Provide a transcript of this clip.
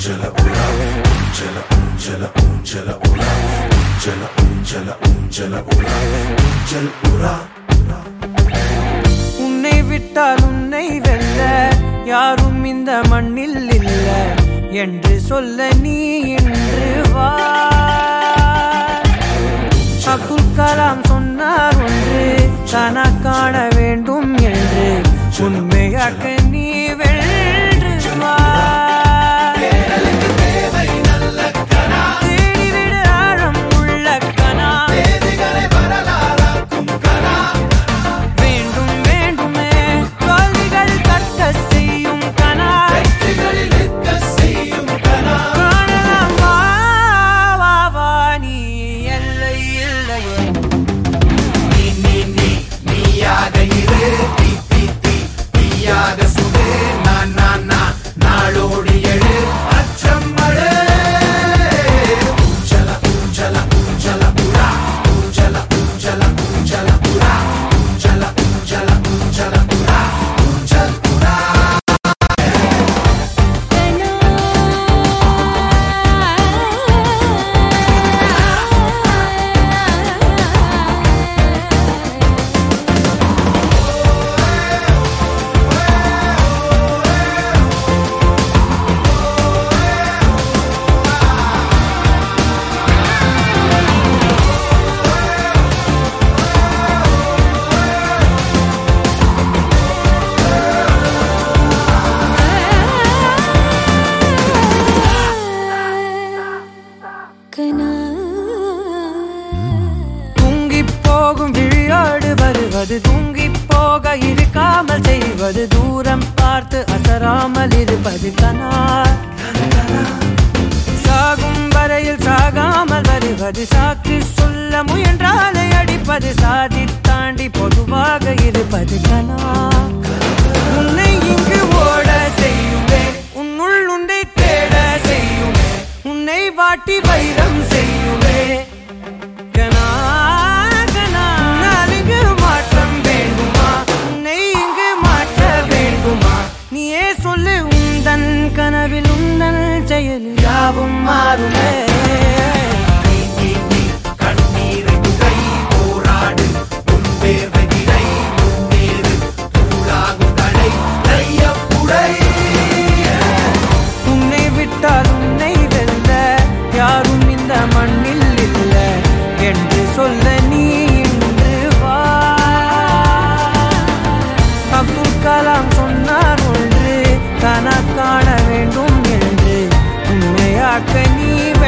ஊஞ்சல உலா ஊஞ்சல ஊஞ்சல ஊஞ்சல உலா ஊஞ்சல ஊஞ்சல ஊஞ்சல உலா ஊஞ்சல் உலா உன்னை விட்டால் உன்னை வெல்ல யாரும் இந்த மண்ணில் இல்ல என்று சொல்ல நீ இன்று வா அப்துல் கலாம் சொன்னார் ஒன்று தானா காண வேண்டும் என்று உண்மையாக்க நீ வென்று வா தேடிவிடு ஆழம் உள்ள கனா வேண்டும் வேண்டுமே தோல்விகள் கற்க செய்யும் கனா காணலாம் வா, வா, வா, நீ எல்லை இல்லையே தூங்கி போகும் விழியோடு வருவது தூங்கி போக இருக்காமல் செய்வது தூரம் பார்த்து அசராமல் இருப்பது கனா சாகும் வரையில் சாகாமல் வருவது சாக்கு சொல்ல முயன்றாலே அடிப்பது சாதி தாண்டி பொதுவாக இருப்பது கனா உன்னை இங்கு ஓட செய்யுமே உன்னுள் உண்டை தேட செய்யுமே உன்னை வாட்டி வைரம் செய்யுமே கனா கனா உன்னால் இங்கு மாற்றம் வேண்டுமா உன்னை இங்கு மாற்ற வேண்டுமா நீயே சொல்லு உந்தன் கனவில் உந்தன் செயலில் யாவும் மாறுமே உன்னை விட்டால் உன்னை வெல்ல யாரும் இந்த மண்ணில் இல்ல என்று சொல்ல நீ இன்று வா அப்துல் கலாம் சொன்னார் ஒன்று தன காண வேண்டும் என்று உண்மையாக்க நீ